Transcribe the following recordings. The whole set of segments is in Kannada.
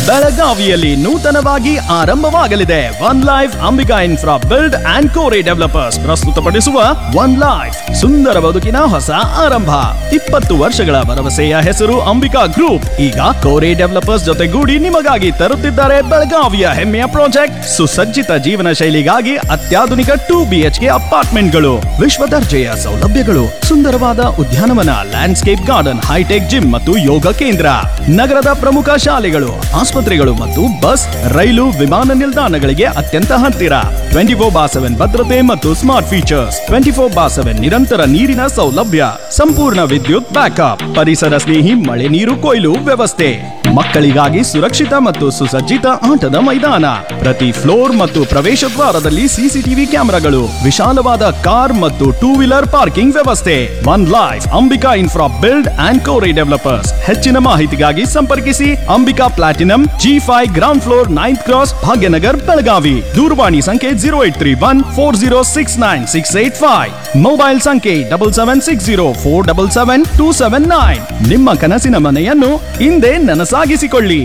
ಬೆಳಗಾವಿಯಲ್ಲಿ ನೂತನವಾಗಿ ಆರಂಭವಾಗಲಿದೆ one life Ambika infra build and Kori developers ಪ್ರಸ್ತುತಪಡಿಸುವ ಒನ್ ಲೈಫ್ ಸುಂದರ ಬದುಕಿನ ಹೊಸ ಆರಂಭ ಇಪ್ಪತ್ತು ವರ್ಷಗಳ ಭರವಸೆಯ ಹೆಸರು ಅಂಬಿಕಾ ಗ್ರೂಪ್ ಈಗ ಕೋರಿ ಡೆವಲಪರ್ಸ್ ಜೊತೆಗೂಡಿ ನಿಮಗಾಗಿ ತರುತ್ತಿದ್ದಾರೆ ಬೆಳಗಾವಿಯ ಹೆಮ್ಮೆಯ ಪ್ರಾಜೆಕ್ಟ್ ಸುಸಜ್ಜಿತ ಜೀವನ ಶೈಲಿಗಾಗಿ ಅತ್ಯಾಧುನಿಕ ಟೂ ಬಿಎಚ್ಕೆ ಅಪಾರ್ಟ್ಮೆಂಟ್ಗಳು ವಿಶ್ವ ದರ್ಜೆಯ ಸೌಲಭ್ಯಗಳು ಸುಂದರವಾದ ಉದ್ಯಾನವನ ಲ್ಯಾಂಡ್ಸ್ಕೇಪ್ ಗಾರ್ಡನ್ ಹೈಟೆಕ್ ಜಿಮ್ ಮತ್ತು ಯೋಗ ಕೇಂದ್ರ ನಗರದ ಪ್ರಮುಖ ಶಾಲೆಗಳು ಆಸ್ಪತ್ರೆಗಳು ಮತ್ತು ಬಸ್ ರೈಲು ವಿಮಾನ ನಿಲ್ದಾಣಗಳಿಗೆ ಅತ್ಯಂತ ಹತ್ತಿರ ಟ್ವೆಂಟಿ ಫೋರ್ ಬಾ ಸೆವೆನ್ ಭದ್ರತೆ ಮತ್ತು smart features twenty four by seven ನಿರಂತರ ನೀರಿನ ಸೌಲಭ್ಯ ಸಂಪೂರ್ಣ ವಿದ್ಯುತ್ ಬ್ಯಾಕಪ್ ಪರಿಸರ ಸ್ನೇಹಿ ಮಳೆ ನೀರು ಕೊಯ್ಲು ವ್ಯವಸ್ಥೆ ಮಕ್ಕಳಿಗಾಗಿ ಸುರಕ್ಷಿತ ಮತ್ತು ಸುಸಜ್ಜಿತ ಆಟದ ಮೈದಾನ ಪ್ರತಿ ಫ್ಲೋರ್ ಮತ್ತು ಪ್ರವೇಶ ದ್ವಾರದಲ್ಲಿ ಸಿಸಿಟಿವಿ ಕ್ಯಾಮೆರಾಗಳು ವಿಶಾಲವಾದ ಕಾರ್ ಮತ್ತು ಟೂ ವೀಲರ್ ಪಾರ್ಕಿಂಗ್ ವ್ಯವಸ್ಥೆ one life Ambika infra build and Kori developers ಹೆಚ್ಚಿನ ಮಾಹಿತಿಗಾಗಿ ಸಂಪರ್ಕಿಸಿ Ambika platinum G five ground floor ninth cross Bhagyanagar Belagavi ದೂರವಾಣಿ ಸಂಖ್ಯೆ zero eight three one four zero six nine six eight five mobile ಸಂಖ್ಯೆ double seven six zero four double seven two seven nine ನಿಮ್ಮ ಕನಸಿನ ಮನೆಯನ್ನು ಹಿಂದೆ ನನಸಾಗಿಸಿಕೊಳ್ಳಿ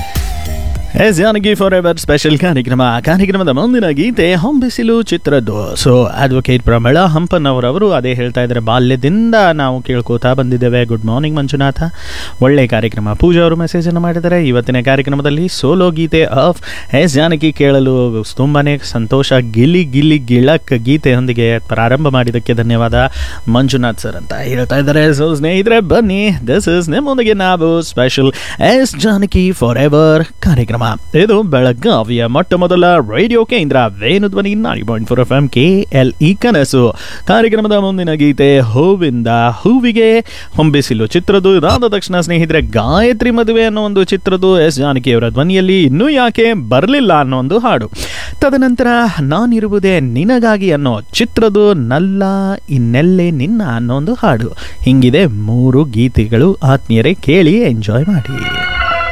S Janaki forever special ಕಾರ್ಯಕ್ರಮ ಕಾರ್ಯಕ್ರಮದ ಮುಂದಿನ ಗೀತೆ ಹೊಂಬಿಸಿಲು ಚಿತ್ರದ್ದು ಸೊ ಅಡ್ವೊಕೇಟ್ ಪ್ರಮಳ ಹಂಪನ್ನವರವರು ಅದೇ ಹೇಳ್ತಾ ಇದ್ದಾರೆ ಬಾಲ್ಯದಿಂದ ನಾವು ಕೇಳ್ಕೋತಾ ಬಂದಿದ್ದೇವೆ ಗುಡ್ ಮಾರ್ನಿಂಗ್ ಮಂಜುನಾಥ ಒಳ್ಳೆ ಕಾರ್ಯಕ್ರಮ ಪೂಜಾ ಅವರು ಮೆಸೇಜನ್ನು ಮಾಡಿದ್ದಾರೆ ಇವತ್ತಿನ ಕಾರ್ಯಕ್ರಮದಲ್ಲಿ ಸೋಲೋ ಗೀತೆ ಆಫ್ ಎಸ್ ಜಾನಕಿ ಕೇಳಲು ತುಂಬಾನೇ ಸಂತೋಷ ಗಿಲಿ ಗಿಲಿ ಗಿಳಕ್ ಗೀತೆಯೊಂದಿಗೆ ಪ್ರಾರಂಭ ಮಾಡಿದ್ದಕ್ಕೆ ಧನ್ಯವಾದ ಮಂಜುನಾಥ್ ಸರ್ ಅಂತ ಹೇಳ್ತಾ ಇದ್ದಾರೆ ಸೊ ಸ್ನೇಹಿತರೆ ಬನ್ನಿ ದಿಸ್ ಇಸ್ ನಿಮ್ಮೊಂದಿಗೆ ನಾವು special S Janaki forever ಕಾರ್ಯಕ್ರಮ ಇದು ಬೆಳಗಾವಿಯ ಮೊಟ್ಟ ಮೊದಲ ರೇಡಿಯೋ ಕೇಂದ್ರ Venudhwani ninety point four F M K L E ಕನಸು ಕಾರ್ಯಕ್ರಮದ ಮುಂದಿನ ಗೀತೆ ಹೂವಿಂದ ಹೂವಿಗೆ ಹೊಂಬಿಸಿಲು ಚಿತ್ರದ್ದು ಇದಾದ ತಕ್ಷಣ ಸ್ನೇಹಿತರೆ ಗಾಯತ್ರಿ ಮದುವೆ ಅನ್ನೋ ಒಂದು ಚಿತ್ರದ್ದು ಎಸ್ ಜಾನಕಿಯವರ ಧ್ವನಿಯಲ್ಲಿ ಇನ್ನೂ ಯಾಕೆ ಬರಲಿಲ್ಲ ಅನ್ನೋ ಒಂದು ಹಾಡು ತದನಂತರ ನಾನಿರುವುದೇ ನಿನಗಾಗಿ ಅನ್ನೋ ಚಿತ್ರದ್ದು ನಲ್ಲ ಇನ್ನೆಲ್ಲೆ ನಿನ್ನ ಅನ್ನೋ ಒಂದು ಹಾಡು ಹಿಂಗಿದೆ ಮೂರು ಗೀತೆಗಳು ಆತ್ಮೀಯರೇ ಕೇಳಿ ಎಂಜಾಯ್ ಮಾಡಿ